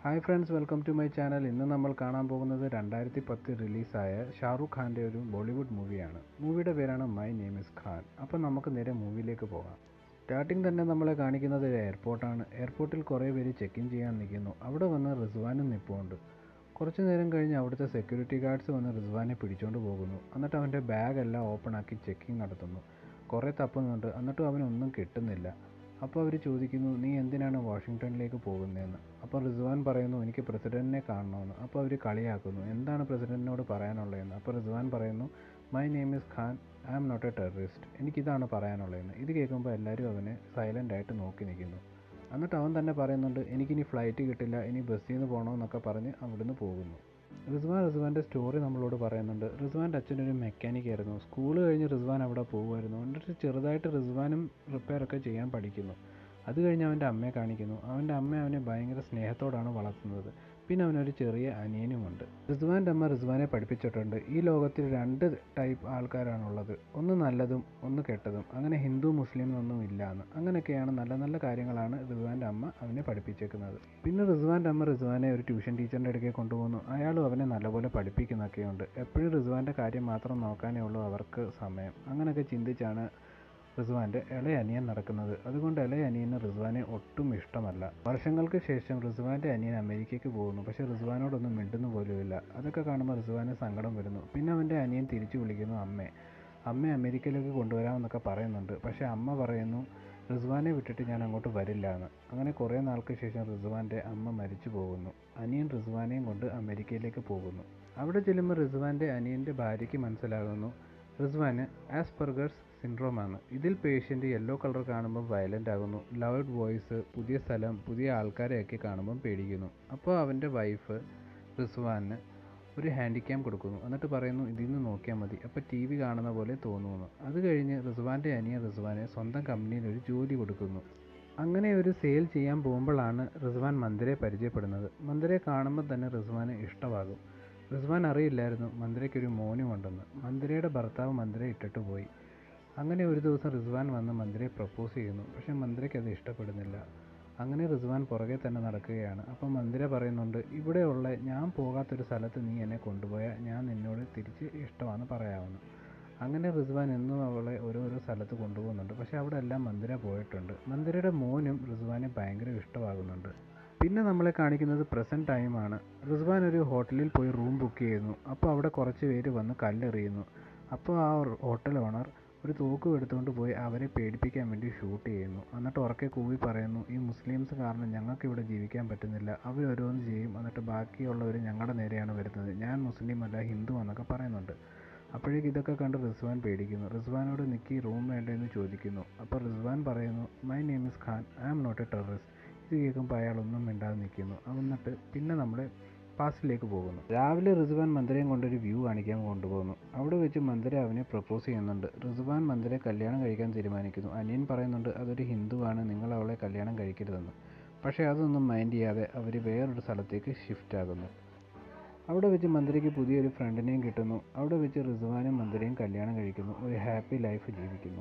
hi friends welcome to my channel ഇന്ന് നമ്മൾ കാണാൻ പോകുന്നത് രണ്ടായിരത്തി പത്ത് റിലീസായ ഷാറുഖ് ഖാൻ്റെ ഒരു ബോളിവുഡ് മൂവിയാണ് മൂവിയുടെ പേരാണ് മൈ നെയിം ഇസ് ഖാൻ അപ്പോൾ നമുക്ക് നേരെ മൂവിയിലേക്ക് പോകാം സ്റ്റാർട്ടിങ് തന്നെ നമ്മളെ കാണിക്കുന്നത് ഒരു എയർപോർട്ടാണ് എയർപോർട്ടിൽ കുറേ പേര് ചെക്ക് ഇൻ ചെയ്യാൻ നിൽക്കുന്നു അവിടെ വന്ന് റിസ്വാനും നിൽപ്പുണ്ട് കുറച്ച് നേരം കഴിഞ്ഞ് അവിടുത്തെ സെക്യൂരിറ്റി ഗാർഡ്സ് വന്ന് റിസ്വാനെ പിടിച്ചുകൊണ്ട് പോകുന്നു എന്നിട്ട് അവൻ്റെ ബാഗ് എല്ലാം ഓപ്പൺ ആക്കി ചെക്കിങ് നടത്തുന്നു കുറേ തപ്പുന്നുണ്ട് എന്നിട്ടും അവനൊന്നും കിട്ടുന്നില്ല അപ്പോൾ അവർ ചോദിക്കുന്നു നീ എന്തിനാണ് വാഷിങ്ടണിലേക്ക് പോകുന്നതെന്ന് അപ്പോൾ റിസ്വാൻ പറയുന്നു എനിക്ക് പ്രസിഡന്റിനെ കാണണമെന്ന് അപ്പോൾ അവർ കളിയാക്കുന്നു എന്താണ് പ്രസിഡന്റിനോട് പറയാനുള്ളതെന്ന് അപ്പോൾ റിസ്വാൻ പറയുന്നു my name is Khan I am not a terrorist എനിക്കിതാണ് പറയാനുള്ളതെന്ന് ഇത് കേൾക്കുമ്പോൾ എല്ലാവരും അവനെ സൈലൻ്റ് ആയിട്ട് നോക്കി നിൽക്കുന്നു എന്നിട്ട് അവൻ തന്നെ പറയുന്നുണ്ട് എനിക്കിനി ഫ്ലൈറ്റ് കിട്ടില്ല ഇനി ബസ്സിൽ നിന്ന് പോകണമെന്നൊക്കെ പറഞ്ഞ് അവിടുന്ന് പോകുന്നു റിസ്വാൻ റിസ്വാൻ്റെ സ്റ്റോറി നമ്മളോട് പറയുന്നുണ്ട് റിസ്വാൻ്റെ അച്ഛനൊരു മെക്കാനിക് ആയിരുന്നു സ്കൂൾ കഴിഞ്ഞ് റിസ്വാൻ അവിടെ പോകുമായിരുന്നു എന്നിട്ട് ചെറുതായിട്ട് റിസ്വാനും റിപ്പയറൊക്കെ ചെയ്യാൻ പഠിക്കുന്നു അത് കഴിഞ്ഞ് അവൻ്റെ അമ്മയെ കാണിക്കുന്നു അവൻ്റെ അമ്മ അവനെ ഭയങ്കര സ്നേഹത്തോടാണ് വളർത്തുന്നത് പിന്നെ അവനൊരു ചെറിയ അനിയനുമുണ്ട് റിസ്വാൻ്റെ അമ്മ റിസ്വാനെ പഠിപ്പിച്ചിട്ടുണ്ട് ഈ ലോകത്തിൽ രണ്ട് ടൈപ്പ് ആൾക്കാരാണുള്ളത് ഒന്ന് നല്ലതും ഒന്ന് കെട്ടതും അങ്ങനെ ഹിന്ദു മുസ്ലിം എന്നൊന്നും ഇല്ല എന്ന് അങ്ങനെയൊക്കെയാണ് നല്ല നല്ല കാര്യങ്ങളാണ് റിസ്വാൻ്റെ അമ്മ അവനെ പഠിപ്പിച്ചേക്കുന്നത് പിന്നെ റിസ്വാൻ്റെ അമ്മ റിസ്വാനെ ഒരു ട്യൂഷൻ ടീച്ചറിൻ്റെ അടുക്കെ കൊണ്ടുപോകുന്നു അയാളും അവനെ നല്ലപോലെ പഠിപ്പിക്കുന്നൊക്കെയുണ്ട് എപ്പോഴും റിസ്വാൻ്റെ കാര്യം മാത്രം നോക്കാനേ ഉള്ളൂ അവർക്ക് സമയം അങ്ങനെയൊക്കെ ചിന്തിച്ചാണ് റിസ്വാൻ്റെ ഇളയ അനിയൻ നടക്കുന്നത് അതുകൊണ്ട് ഇളയ അനിയന് റിസ്വാനെ ഒട്ടും ഇഷ്ടമല്ല വർഷങ്ങൾക്ക് ശേഷം റിസ്വാൻ്റെ അനിയൻ അമേരിക്കയ്ക്ക് പോകുന്നു പക്ഷേ റിസ്വാനോടൊന്നും മിണ്ടുന്നു പോലുമില്ല അതൊക്കെ കാണുമ്പോൾ റിസ്വാന് സങ്കടം വരുന്നു പിന്നെ അവൻ്റെ അനിയൻ തിരിച്ചു വിളിക്കുന്നു അമ്മയെ അമ്മയെ അമേരിക്കയിലേക്ക് കൊണ്ടുവരാമെന്നൊക്കെ പറയുന്നുണ്ട് പക്ഷേ അമ്മ പറയുന്നു റിസ്വാനെ വിട്ടിട്ട് ഞാൻ അങ്ങോട്ട് വരില്ല എന്ന് അങ്ങനെ കുറേ നാൾക്ക് ശേഷം റിസ്വാൻ്റെ അമ്മ മരിച്ചു പോകുന്നു അനിയൻ റിസ്വാനെയും കൊണ്ട് അമേരിക്കയിലേക്ക് പോകുന്നു അവിടെ ചെല്ലുമ്പോൾ റിസ്വാൻ്റെ അനിയൻ്റെ ഭാര്യയ്ക്ക് മനസ്സിലാകുന്നു റിസ്വാന് ആസ്പെർഗേഴ്സ് സിൻഡ്രോമാണ് ഇതിൽ പേഷ്യൻ്റ് യെല്ലോ കളർ കാണുമ്പോൾ വയലൻ്റ് ആകുന്നു ലൗഡ് വോയിസ് പുതിയ സ്ഥലം പുതിയ ആൾക്കാരെയൊക്കെ കാണുമ്പം പേടിക്കുന്നു അപ്പോൾ അവൻ്റെ വൈഫ് റിസ്വാന് ഒരു ഹാൻഡിക്യാം കൊടുക്കുന്നു എന്നിട്ട് പറയുന്നു ഇതിൽ നിന്ന് നോക്കിയാൽ മതി അപ്പോൾ ടി വി കാണുന്ന പോലെ തോന്നുന്നു അത് കഴിഞ്ഞ് റിസ്വാൻ്റെ അനിയൻ റിസ്വാനെ സ്വന്തം കമ്പനിയിൽ ഒരു ജോലി കൊടുക്കുന്നു അങ്ങനെ ഒരു സെയിൽ ചെയ്യാൻ പോകുമ്പോഴാണ് റിസ്വാൻ മന്ദിരെ പരിചയപ്പെടുന്നത് മന്ദിരെ കാണുമ്പോൾ തന്നെ റിസ്വാന് ഇഷ്ടമാകും റിസ്വാൻ അറിയില്ലായിരുന്നു മന്ദിരയ്ക്ക് ഒരു മോനുമുണ്ടെന്ന് മന്ദിരയുടെ ഭർത്താവ് മന്ദിരെ ഇട്ടിട്ട് പോയി അങ്ങനെ ഒരു ദിവസം റിസ്വാൻ വന്ന് മന്ദിരയെ പ്രപ്പോസ് ചെയ്യുന്നു പക്ഷേ മന്ദിരയ്ക്ക് അത് ഇഷ്ടപ്പെടുന്നില്ല അങ്ങനെ റിസ്വാൻ പുറകെ തന്നെ നടക്കുകയാണ് അപ്പം മന്ദിര പറയുന്നുണ്ട് ഇവിടെയുള്ള ഞാൻ പോകാത്തൊരു സ്ഥലത്ത് നീ എന്നെ കൊണ്ടുപോയാൽ ഞാൻ നിന്നോട് തിരിച്ച് ഇഷ്ടമാണെന്ന് പറയാവുന്നു അങ്ങനെ റിസ്വാൻ എന്നും അവളെ ഓരോരോ സ്ഥലത്ത് കൊണ്ടുപോകുന്നുണ്ട് പക്ഷേ അവിടെ എല്ലാം മന്ദിര പോയിട്ടുണ്ട് മന്ദിരയുടെ മോനും റിസ്വാനെ ഭയങ്കര ഇഷ്ടമാകുന്നുണ്ട് പിന്നെ നമ്മളെ കാണിക്കുന്നത് പ്രസൻറ്റ് ടൈമാണ് റിസ്വാൻ ഒരു ഹോട്ടലിൽ പോയി റൂം ബുക്ക് ചെയ്യുന്നു അപ്പോൾ അവിടെ കുറച്ച് പേര് വന്ന് കല്ലെറിയുന്നു അപ്പോൾ ആ ഹോട്ടൽ ഓണർ ഒരു തോക്കും എടുത്തുകൊണ്ട് പോയി അവരെ പേടിപ്പിക്കാൻ വേണ്ടി ഷൂട്ട് ചെയ്യുന്നു എന്നിട്ട് ഉറക്കെ കൂവി പറയുന്നു ഈ മുസ്ലിംസ് കാരണം ഞങ്ങൾക്ക് ഇവിടെ ജീവിക്കാൻ പറ്റുന്നില്ല അവർ ഓരോന്ന് ചെയ്യും എന്നിട്ട് ബാക്കിയുള്ളവർ ഞങ്ങളുടെ നേരെയാണ് വരുന്നത് ഞാൻ മുസ്ലിം അല്ല ഹിന്ദു എന്നൊക്കെ പറയുന്നുണ്ട് അപ്പോഴേക്ക് ഇതൊക്കെ കണ്ട് റിസ്വാൻ പേടിക്കുന്നു റിസ്വാനോട് നിക്കി റൂം വേണ്ടെന്ന് ചോദിക്കുന്നു അപ്പോൾ റിസ്വാൻ പറയുന്നു my name is Khan I am not a terrorist ഇത് കേൾക്കുമ്പോൾ അയാളൊന്നും മിണ്ടാതെ നിൽക്കുന്നു എന്നിട്ട് പിന്നെ നമ്മളെ പാസ്റ്റിലേക്ക് പോകുന്നു രാവിലെ റിസ്വാൻ മന്ദിരയും കൊണ്ടൊരു വ്യൂ കാണിക്കാൻ കൊണ്ടുപോകുന്നു അവിടെ വെച്ച് മന്ദിര അവനെ പ്രപ്പോസ് ചെയ്യുന്നുണ്ട് റിസ്വാൻ മന്ദിരെ കല്യാണം കഴിക്കാൻ തീരുമാനിക്കുന്നു അനിയൻ പറയുന്നുണ്ട് അതൊരു ഹിന്ദുവാണ് നിങ്ങൾ അവളെ കല്യാണം കഴിക്കരുതെന്ന് പക്ഷേ അതൊന്നും മൈൻഡ് ചെയ്യാതെ അവർ വേറൊരു സ്ഥലത്തേക്ക് ഷിഫ്റ്റ് ആകുന്നു അവിടെ വെച്ച് മന്ദിരയ്ക്ക് പുതിയൊരു ഫ്രണ്ടിനെയും കിട്ടുന്നു അവിടെ വെച്ച് റിസ്വാനും മന്ദിരയും കല്യാണം കഴിക്കുന്നു ഒരു ഹാപ്പി ലൈഫ് ജീവിക്കുന്നു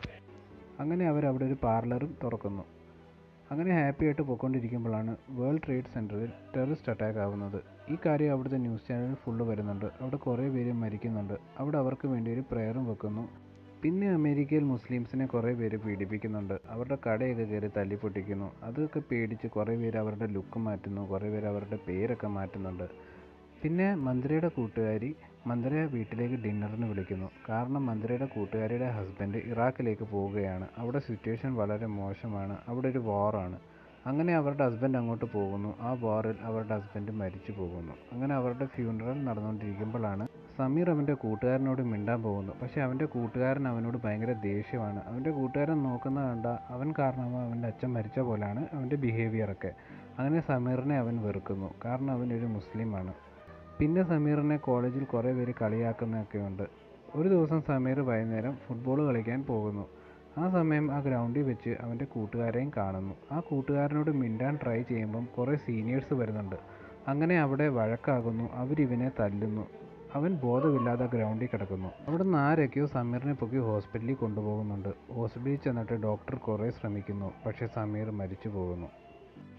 അങ്ങനെ അവർ അവിടെ ഒരു പാർലറും തുറക്കുന്നു അങ്ങനെ ഹാപ്പി ആയിട്ട് പോയിക്കൊണ്ടിരിക്കുമ്പോഴാണ് വേൾഡ് ട്രേഡ് സെൻറ്ററിൽ ടെററിസ്റ്റ് അറ്റാക്ക് ആവുന്നത് ഈ കാര്യം അവിടുത്തെ ന്യൂസ് ചാനലിൽ ഫുള്ള് വരുന്നുണ്ട് അവിടെ കുറേ പേര് മരിക്കുന്നുണ്ട് അവിടെ അവർക്ക് വേണ്ടി ഒരു പ്രെയറും വെക്കുന്നു പിന്നെ അമേരിക്കയിൽ മുസ്ലിംസിനെ കുറേ പേര് പീഡിപ്പിക്കുന്നുണ്ട് അവരുടെ കടയൊക്കെ കയറി തല്ലിപ്പൊട്ടിക്കുന്നു അതൊക്കെ പേടിച്ച് കുറേ പേര് അവരുടെ ലുക്ക് മാറ്റുന്നു കുറേ പേര് അവരുടെ പേരൊക്കെ മാറ്റുന്നുണ്ട് പിന്നെ മന്ത്രിയുടെ കൂട്ടുകാരി മന്ത്രിയെ വീട്ടിലേക്ക് ഡിന്നറിന് വിളിക്കുന്നു കാരണം മന്ത്രിയുടെ കൂട്ടുകാരിയുടെ ഹസ്ബൻഡ് ഇറാഖിലേക്ക് പോവുകയാണ് അവിടെ സിറ്റുവേഷൻ വളരെ മോശമാണ് അവിടെ ഒരു വാറാണ് അങ്ങനെ അവരുടെ ഹസ്ബൻഡ് അങ്ങോട്ട് പോകുന്നു ആ വാറിൽ അവരുടെ ഹസ്ബൻഡ് മരിച്ചു പോകുന്നു അങ്ങനെ അവരുടെ ഫ്യൂണറൽ നടന്നുകൊണ്ടിരിക്കുമ്പോഴാണ് സമീർ അവൻ്റെ കൂട്ടുകാരനോട് മിണ്ടാൻ പോകുന്നു പക്ഷേ അവൻ്റെ കൂട്ടുകാരൻ അവനോട് ഭയങ്കര ദേഷ്യമാണ് അവൻ്റെ കൂട്ടുകാരൻ നോക്കുന്ന കണ്ട അവൻ കാരണം അവൻ്റെ അച്ഛൻ മരിച്ച പോലെയാണ് അവൻ്റെ ബിഹേവിയറൊക്കെ അങ്ങനെ സമീറിനെ അവൻ വെറുക്കുന്നു കാരണം അവൻ ഒരു മുസ്ലിമാണ് പിന്നെ സമീറിനെ കോളേജിൽ കുറേ പേര് കളിയാക്കുന്നതൊക്കെ ഉണ്ട് ഒരു ദിവസം സമീർ വൈകുന്നേരം ഫുട്ബോൾ കളിക്കാൻ പോകുന്നു ആ സമയം ആ ഗ്രൗണ്ടിൽ വെച്ച് അവൻ്റെ കൂട്ടുകാരെയും കാണുന്നു ആ കൂട്ടുകാരനോട് മിണ്ടാൻ ട്രൈ ചെയ്യുമ്പം കുറേ സീനിയേഴ്സ് വരുന്നുണ്ട് അങ്ങനെ അവിടെ വഴക്കാകുന്നു അവരിവനെ തല്ലുന്നു അവൻ ബോധമില്ലാതെ ഗ്രൗണ്ടിൽ കിടക്കുന്നു അവിടെ നിന്ന് ആരൊക്കെയോ സമീറിനെ പൊക്കി ഹോസ്പിറ്റലിൽ കൊണ്ടുപോകുന്നുണ്ട് ഹോസ്പിറ്റലിൽ ചെന്നിട്ട് ഡോക്ടർ കുറേ ശ്രമിക്കുന്നു പക്ഷേ സമീർ മരിച്ചു പോകുന്നു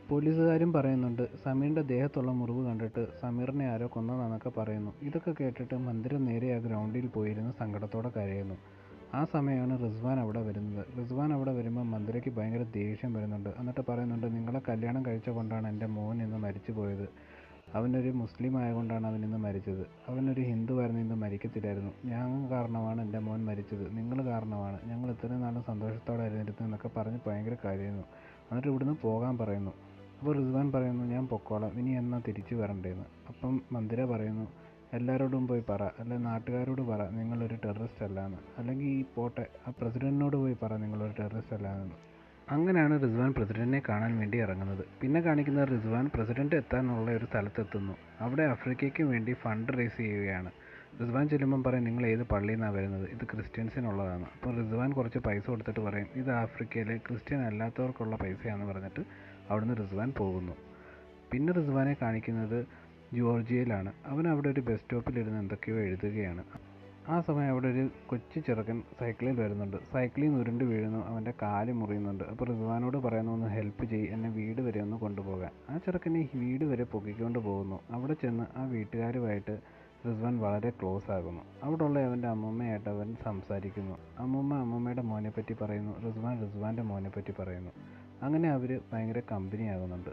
പോലീസുകാരും പറയുന്നുണ്ട് സമീറിൻ്റെ ദേഹത്തുള്ള മുറിവ് കണ്ടിട്ട് സമീറിനെ ആരോ കൊന്നതാണെന്നൊക്കെ പറയുന്നു ഇതൊക്കെ കേട്ടിട്ട് മന്ദിരം നേരെ ആ ഗ്രൗണ്ടിൽ പോയിരുന്ന് സങ്കടത്തോടെ കരയുന്നു ആ സമയമാണ് റിസ്വാൻ അവിടെ വരുന്നത് റിസ്വാൻ അവിടെ വരുമ്പോൾ മന്ദിരയ്ക്ക് ഭയങ്കര ദേഷ്യം വരുന്നുണ്ട് എന്നിട്ട് പറയുന്നുണ്ട് നിങ്ങളെ കല്യാണം കഴിച്ച കൊണ്ടാണ് എൻ്റെ മോൻ ഇന്ന് മരിച്ചു പോയത് അവനൊരു മുസ്ലിം ആയതുകൊണ്ടാണ് അവൻ ഇന്ന് മരിച്ചത് അവനൊരു ഹിന്ദു ആയിരുന്നു ഇന്ന് മരിക്കത്തില്ലായിരുന്നു ഞാൻ കാരണമാണ് എൻ്റെ മോൻ മരിച്ചത് നിങ്ങൾ കാരണമാണ് ഞങ്ങൾ ഇത്രയും നാളും സന്തോഷത്തോടെ ആയിരുന്നു എന്നൊക്കെ പറഞ്ഞ് ഭയങ്കര കാര്യമായിരുന്നു എന്നിട്ട് ഇവിടുന്ന് പോകാൻ പറയുന്നു അപ്പോൾ റിസ്വാൻ പറയുന്നു ഞാൻ പൊക്കോളാം ഇനി എന്നാ തിരിച്ചു വരണ്ടേന്ന് അപ്പം മന്ദിര പറയുന്നു എല്ലാവരോടും പോയി പറ അല്ലെ നാട്ടുകാരോട് പറ നിങ്ങളൊരു ടെററിസ്റ്റ് അല്ലാന്ന് അല്ലെങ്കിൽ ഈ പോട്ടെ ആ പ്രസിഡന്റിനോട് പോയി പറ നിങ്ങളൊരു ടെററിസ്റ്റ് അല്ലാന്ന് അങ്ങനെയാണ് റിസ്വാൻ പ്രസിഡന്റിനെ കാണാൻ വേണ്ടി ഇറങ്ങുന്നത് പിന്നെ കാണിക്കുന്നത് റിസ്വാൻ പ്രസിഡന്റ് എത്താനുള്ള ഒരു സ്ഥലത്തെത്തുന്നു അവിടെ ആഫ്രിക്കയ്ക്ക് വേണ്ടി ഫണ്ട് റേസ് ചെയ്യുകയാണ് റിസ്വാൻ ചെല്ലുമ്പം പറയും നിങ്ങൾ ഏത് പള്ളിയിൽ നിന്നാണ് വരുന്നത് ഇത് ക്രിസ്ത്യൻസിനുള്ളതാണ് അപ്പോൾ റിസ്വാൻ കുറച്ച് പൈസ കൊടുത്തിട്ട് പറയും ഇത് ആഫ്രിക്കയിലെ ക്രിസ്ത്യൻ അല്ലാത്തവർക്കുള്ള പൈസയാണെന്ന് പറഞ്ഞിട്ട് അവിടുന്ന് റിസ്വാൻ പോകുന്നു പിന്നെ റിസ്വാനെ കാണിക്കുന്നത് ജോർജിയയിലാണ് അവൻ അവിടെ ഒരു ബസ് സ്റ്റോപ്പിലിരുന്ന് എന്തൊക്കെയോ എഴുതുകയാണ് ആ സമയം അവിടെ ഒരു കൊച്ചു ചെറുക്കൻ സൈക്കിളിൽ വരുന്നുണ്ട് സൈക്കിളിൽ നിന്ന് ഉരുണ്ട് വീഴുന്നു അവൻ്റെ കാല് മുറിയുന്നുണ്ട് അപ്പോൾ റിസ്വാനോട് പറയുന്നു ഒന്ന് ഹെൽപ്പ് ചെയ്യ് എന്നെ വീട് വരെ ഒന്ന് കൊണ്ടുപോകാൻ ആ ചെറുക്കനെ വീട് വരെ പൊക്കിക്കൊണ്ട് പോകുന്നു അവിടെ ചെന്ന് ആ വീട്ടുകാരുമായിട്ട് റിസ്വാൻ വളരെ ക്ലോസ് ആകുന്നു അവിടെയുള്ള അവൻ്റെ അമ്മൂമ്മയായിട്ട് അവൻ സംസാരിക്കുന്നു അമ്മൂമ്മ അമ്മൂമ്മയുടെ മോനെ പറ്റി പറയുന്നു റിസ്വാൻ റിസ്വാൻ്റെ മോനെ പറ്റി പറയുന്നു അങ്ങനെ അവർ ഭയങ്കര കമ്പനി ആകുന്നുണ്ട്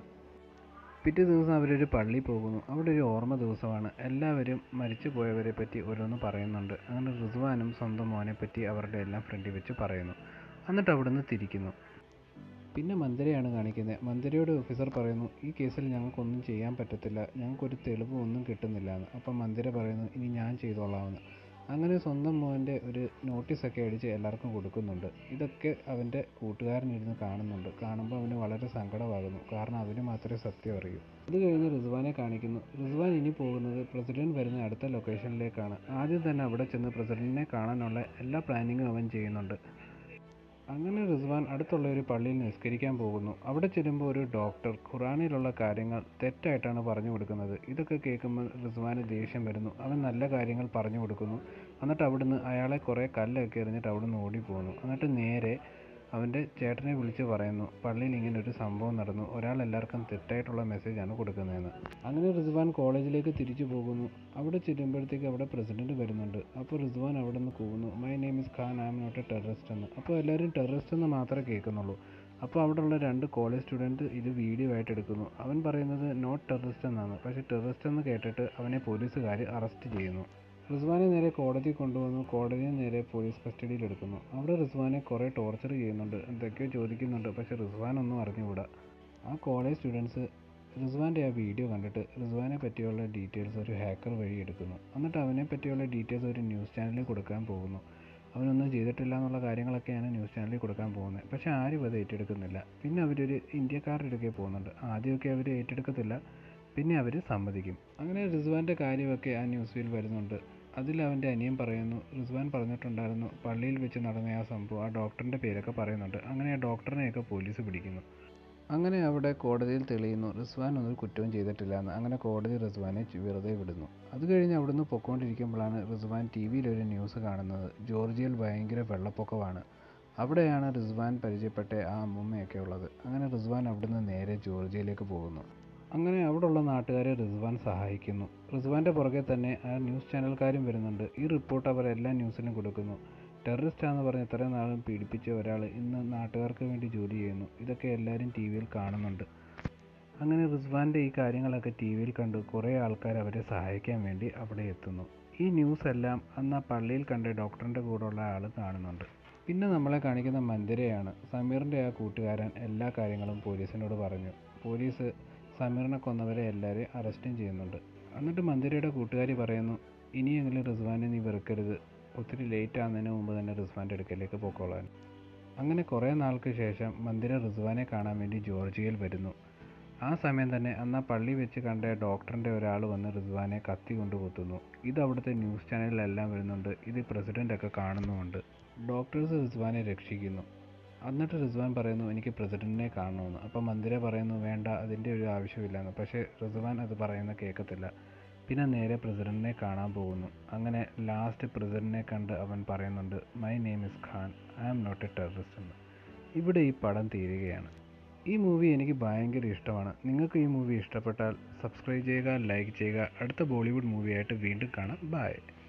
പിറ്റേ ദിവസം അവരൊരു പള്ളിയിൽ പോകുന്നു അവിടെ ഒരു ഓർമ്മ ദിവസമാണ് എല്ലാവരും മരിച്ചു പോയവരെ പറ്റി ഓരോന്ന് പറയുന്നുണ്ട് അങ്ങനെ റിസ്വാനും സ്വന്തം മോനെ പറ്റി അവരുടെ എല്ലാം ഫ്രണ്ടിൽ വെച്ച് പറയുന്നു എന്നിട്ട് അവിടുന്ന് തിരിക്കുന്നു പിന്നെ മന്ദിരയാണ് കാണിക്കുന്നത് മന്ദിരയോട് ഓഫീസർ പറയുന്നു ഈ കേസിൽ ഞങ്ങൾക്കൊന്നും ചെയ്യാൻ പറ്റത്തില്ല ഞങ്ങൾക്കൊരു തെളിവ് ഒന്നും കിട്ടുന്നില്ല എന്ന് അപ്പം മന്ദിര പറയുന്നു ഇനി ഞാൻ ചെയ്തോളാമെന്ന് അങ്ങനെ സ്വന്തം മോൻ്റെ ഒരു നോട്ടീസൊക്കെ അടിച്ച് എല്ലാവർക്കും കൊടുക്കുന്നുണ്ട് ഇതൊക്കെ അവൻ്റെ കൂട്ടുകാരനിരുന്ന് കാണുന്നുണ്ട് കാണുമ്പോൾ അവന് വളരെ സങ്കടമാകുന്നു കാരണം അവന് മാത്രമേ സത്യം അറിയൂ ഇത് കഴിഞ്ഞ് റിസ്വാനെ കാണിക്കുന്നു റിസ്വാൻ ഇനി പോകുന്നത് പ്രസിഡന്റ് വരുന്ന അടുത്ത ലൊക്കേഷനിലേക്കാണ് ആദ്യം തന്നെ അവിടെ ചെന്ന് പ്രസിഡന്റിനെ കാണാനുള്ള എല്ലാ പ്ലാനിങ്ങും അവൻ ചെയ്യുന്നുണ്ട് അങ്ങനെ റിസ്വാൻ അടുത്തുള്ള ഒരു പള്ളിയിൽ നിസ്കരിക്കാൻ പോകുന്നു അവിടെ ചെല്ലുമ്പോൾ ഒരു ഡോക്ടർ ഖുറാനിലുള്ള കാര്യങ്ങൾ തെറ്റായിട്ടാണ് പറഞ്ഞു കൊടുക്കുന്നത് ഇതൊക്കെ കേൾക്കുമ്പോൾ റിസ്വാന് ദേഷ്യം വരുന്നു അവൻ നല്ല കാര്യങ്ങൾ പറഞ്ഞു കൊടുക്കുന്നു എന്നിട്ട് അവിടുന്ന് അയാളെ കുറേ കല്ലൊക്കെ എറിഞ്ഞിട്ട് അവിടുന്ന് ഓടിപ്പോകുന്നു എന്നിട്ട് നേരെ അവൻ്റെ ചേട്ടനെ വിളിച്ച് പറയുന്നു പള്ളിയിൽ ഇങ്ങനെ ഒരു സംഭവം നടന്നു ഒരാൾ എല്ലാവർക്കും തെറ്റായിട്ടുള്ള മെസ്സേജാണ് കൊടുക്കുന്നതെന്ന് അങ്ങനെ റിസ്വാൻ കോളേജിലേക്ക് തിരിച്ചു പോകുന്നു അവിടെ ചെല്ലുമ്പോഴത്തേക്ക് അവിടെ പ്രസിഡന്റ് വരുന്നുണ്ട് അപ്പോൾ റിസ്വാൻ അവിടെ നിന്ന് കൂവുന്നു my name is Khan I am not a terrorist എന്ന് അപ്പോൾ എല്ലാവരും ടെററിസ്റ്റ് എന്ന് മാത്രമേ കേൾക്കുന്നുള്ളൂ അപ്പോൾ അവിടെയുള്ള രണ്ട് കോളേജ് സ്റ്റുഡൻറ്റ് ഇത് വീഡിയോ ആയിട്ട് എടുക്കുന്നു അവൻ പറയുന്നത് നോട്ട് ടെററിസ്റ്റ് എന്നാണ് പക്ഷേ ടെററിസ്റ്റ് എന്ന് കേട്ടിട്ട് അവനെ പോലീസുകാർ അറസ്റ്റ് ചെയ്യുന്നു റിസ്വാനെ നേരെ കോടതി കൊണ്ടുവന്നു കോടതിയെ നേരെ പോലീസ് കസ്റ്റഡിയിൽ എടുക്കുന്നു അവിടെ റിസ്വാനെ കുറേ ടോർച്ചർ ചെയ്യുന്നുണ്ട് എന്തൊക്കെയോ ചോദിക്കുന്നുണ്ട് പക്ഷേ റിസ്വാൻ ഒന്നും അറിഞ്ഞുകൂടാ ആ കോളേജ് സ്റ്റുഡൻസ് റിസ്വാൻ്റെ ആ വീഡിയോ കണ്ടിട്ട് റിസ്വാനെ പറ്റിയുള്ള ഡീറ്റെയിൽസ് ഒരു ഹാക്കർ വഴി എടുക്കുന്നു എന്നിട്ട് അവനെ പറ്റിയുള്ള ഡീറ്റെയിൽസ് ഒരു ന്യൂസ് ചാനലിൽ കൊടുക്കാൻ പോകുന്നു അവനൊന്നും ചെയ്തിട്ടില്ല എന്നുള്ള കാര്യങ്ങളൊക്കെയാണ് ന്യൂസ് ചാനലിൽ കൊടുക്കാൻ പോകുന്നത് പക്ഷേ ആരും അത് ഏറ്റെടുക്കുന്നില്ല പിന്നെ അവരൊരു ഇന്ത്യക്കാരുടെ അടുക്കേ പോകുന്നുണ്ട് ആദ്യമൊക്കെ അവർ ഏറ്റെടുക്കത്തില്ല പിന്നെ അവർ സമ്മതിക്കും അങ്ങനെ റിസ്വാൻ്റെ കാര്യമൊക്കെ ആ ന്യൂസിൽ വരുന്നുണ്ട് അതിൽ അവൻ്റെ അനിയൻ പറയുന്നു റിസ്വാൻ പറഞ്ഞിട്ടുണ്ടായിരുന്നു പള്ളിയിൽ വെച്ച് നടന്ന ആ സംഭവം ആ ഡോക്ടറിൻ്റെ പേരൊക്കെ പറയുന്നുണ്ട് അങ്ങനെ ആ ഡോക്ടറിനെയൊക്കെ പോലീസ് പിടിക്കുന്നു അങ്ങനെ അവിടെ കോടതിയിൽ തെളിയുന്നു റിസ്വാൻ ഒന്നും കുറ്റവും ചെയ്തിട്ടില്ല എന്ന് അങ്ങനെ കോടതി റിസ്വാനെ ചു- വെറുതെ വിടുന്നു അത് കഴിഞ്ഞ് അവിടുന്ന് പൊക്കോണ്ടിരിക്കുമ്പോഴാണ് റിസ്വാൻ ടി വിയിലൊരു ന്യൂസ് കാണുന്നത് ജോർജിയയിൽ ഭയങ്കര വെള്ളപ്പൊക്കമാണ് അവിടെയാണ് റിസ്വാൻ പരിചയപ്പെട്ട ആ അമ്മൂമ്മയൊക്കെ ഉള്ളത് അങ്ങനെ റിസ്വാൻ അവിടുന്ന് നേരെ ജോർജിയയിലേക്ക് പോകുന്നു അങ്ങനെ അവിടെയുള്ള നാട്ടുകാരെ റിസ്വാൻ സഹായിക്കുന്നു റിസ്വാൻ്റെ പുറകെ തന്നെ ആ ന്യൂസ് ചാനൽക്കാരും വരുന്നുണ്ട് ഈ റിപ്പോർട്ട് അവർ എല്ലാ ന്യൂസിലും കൊടുക്കുന്നു ടെററിസ്റ്റാന്ന് പറഞ്ഞ് ഇത്രയും നാളും പീഡിപ്പിച്ച ഒരാൾ ഇന്ന് നാട്ടുകാർക്ക് വേണ്ടി ജോലി ചെയ്യുന്നു ഇതൊക്കെ എല്ലാവരും ടി വിയിൽ കാണുന്നുണ്ട് അങ്ങനെ റിസ്വാൻ്റെ ഈ കാര്യങ്ങളൊക്കെ ടി വിയിൽ കണ്ട് കുറേ ആൾക്കാർ അവരെ സഹായിക്കാൻ വേണ്ടി അവിടെ എത്തുന്നു ഈ ന്യൂസ് എല്ലാം അന്ന് ആ പള്ളിയിൽ കണ്ട ഡോക്ടറിൻ്റെ കൂടെയുള്ള ആൾ കാണുന്നുണ്ട് പിന്നെ നമ്മളെ കാണിക്കുന്ന മന്ദിരയാണ് സമീറിൻ്റെ ആ കൂട്ടുകാരൻ എല്ലാ കാര്യങ്ങളും പോലീസിനോട് പറഞ്ഞു പോലീസ് സമീറിനെ കൊന്നവരെ എല്ലാവരെയും അറസ്റ്റും ചെയ്യുന്നുണ്ട് എന്നിട്ട് മന്ദിരയുടെ കൂട്ടുകാരി പറയുന്നു ഇനിയെങ്കിലും റിസ്വാനെ നീ വെറുക്കരുത് ഒത്തിരി ലേറ്റ് ആകുന്നതിന് മുമ്പ് തന്നെ റിസ്വാൻ്റെ അടുക്കലേക്ക് പോയിക്കോളാൻ അങ്ങനെ കുറേ നാൾക്ക് ശേഷം മന്ദിര റിസ്വാനെ കാണാൻ വേണ്ടി ജോർജിയയിൽ വരുന്നു ആ സമയം തന്നെ അന്ന് ആ പള്ളി വെച്ച് കണ്ട ഡോക്ടറിൻ്റെ ഒരാൾ വന്ന് റിസ്വാനെ കത്തി കൊണ്ട് കുത്തുന്നു ഇത് അവിടുത്തെ ന്യൂസ് ചാനലിലെല്ലാം വരുന്നുണ്ട് ഇത് പ്രസിഡൻ്റൊക്കെ കാണുന്നുമുണ്ട് ഡോക്ടേഴ്സ് റിസ്വാനെ രക്ഷിക്കുന്നു എന്നിട്ട് റിസ്വാൻ പറയുന്നു എനിക്ക് പ്രസിഡന്റിനെ കാണണമെന്ന് അപ്പം മന്ദിര പറയുന്നു വേണ്ട അതിൻ്റെ ഒരു ആവശ്യമില്ലെന്ന് പക്ഷേ റിസ്വാൻ അത് പറയുന്ന കേൾക്കത്തില്ല പിന്നെ നേരെ പ്രസിഡന്റിനെ കാണാൻ പോകുന്നു അങ്ങനെ ലാസ്റ്റ് പ്രസിഡന്റിനെ കണ്ട് അവൻ പറയുന്നുണ്ട് my name is Khan I am not a terrorist എന്ന് ഇവിടെ ഈ പടം തീരുകയാണ് ഈ മൂവി എനിക്ക് ഭയങ്കര ഇഷ്ടമാണ് നിങ്ങൾക്ക് ഈ മൂവി ഇഷ്ടപ്പെട്ടാൽ സബ്സ്ക്രൈബ് ചെയ്യുക ലൈക്ക് ചെയ്യുക അടുത്ത ബോളിവുഡ് മൂവിയായിട്ട് വീണ്ടും കാണാം ബൈ